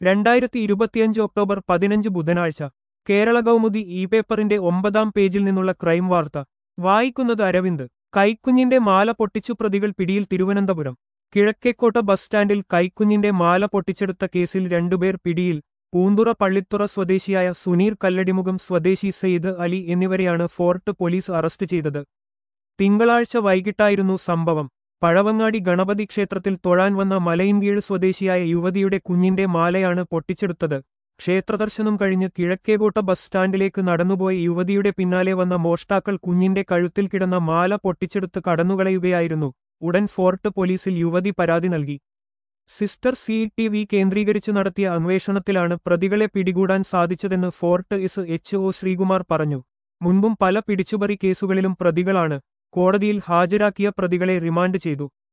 രണ്ടായിരത്തി ഇരുപത്തിയഞ്ച് ഒക്ടോബർ പതിനഞ്ച് ബുധനാഴ്ച കേരള കൗമുദി ഇ പേപ്പറിന്റെ ഒമ്പതാം പേജിൽ നിന്നുള്ള ക്രൈം വാർത്ത വായിക്കുന്നത് അരവിന്ദ് കൈക്കുഞ്ഞിന്റെ മാല പൊട്ടിച്ചു പ്രതികൾ പിടിയിൽ തിരുവനന്തപുരം കിഴക്കേക്കോട്ട ബസ് സ്റ്റാൻഡിൽ കൈക്കുഞ്ഞിന്റെ മാല പൊട്ടിച്ചെടുത്ത കേസിൽ രണ്ടുപേർ പിടിയിൽ പൂന്തുറ പള്ളിത്തുറ സ്വദേശിയായ സുനീർ കല്ലടിമുഖം സ്വദേശി സെയ്ദ് അലി എന്നിവരെയാണ് ഫോർട്ട് പോലീസ് അറസ്റ്റ് ചെയ്തത് തിങ്കളാഴ്ച വൈകിട്ടായിരുന്നു സംഭവം പഴവങ്ങാടി ഗണപതി ക്ഷേത്രത്തിൽ തൊഴാൻ വന്ന മലയിൻകീഴ് സ്വദേശിയായ യുവതിയുടെ കുഞ്ഞിന്റെ മാലയാണ് പൊട്ടിച്ചെടുത്തത് ക്ഷേത്രദർശനം കഴിഞ്ഞ് കിഴക്കേകോട്ട ബസ് സ്റ്റാൻഡിലേക്ക് നടന്നുപോയ യുവതിയുടെ പിന്നാലെ വന്ന മോഷ്ടാക്കൾ കുഞ്ഞിന്റെ കഴുത്തിൽ കിടന്ന മാല പൊട്ടിച്ചെടുത്ത് കടന്നുകളയുകയായിരുന്നു ഉടൻ ഫോർട്ട് പോലീസിൽ യുവതി പരാതി നൽകി സിസ്റ്റർ സി ടി വി കേന്ദ്രീകരിച്ച് നടത്തിയ അന്വേഷണത്തിലാണ് പ്രതികളെ പിടികൂടാൻ സാധിച്ചതെന്ന് fort S H O Sreekumar പറഞ്ഞു മുൻപും പല പിടിച്ചുപറി കേസുകളിലും പ്രതികളാണ് കോടതിയിൽ ഹാജരാക്കിയ പ്രതികളെ റിമാൻഡ് ചെയ്തു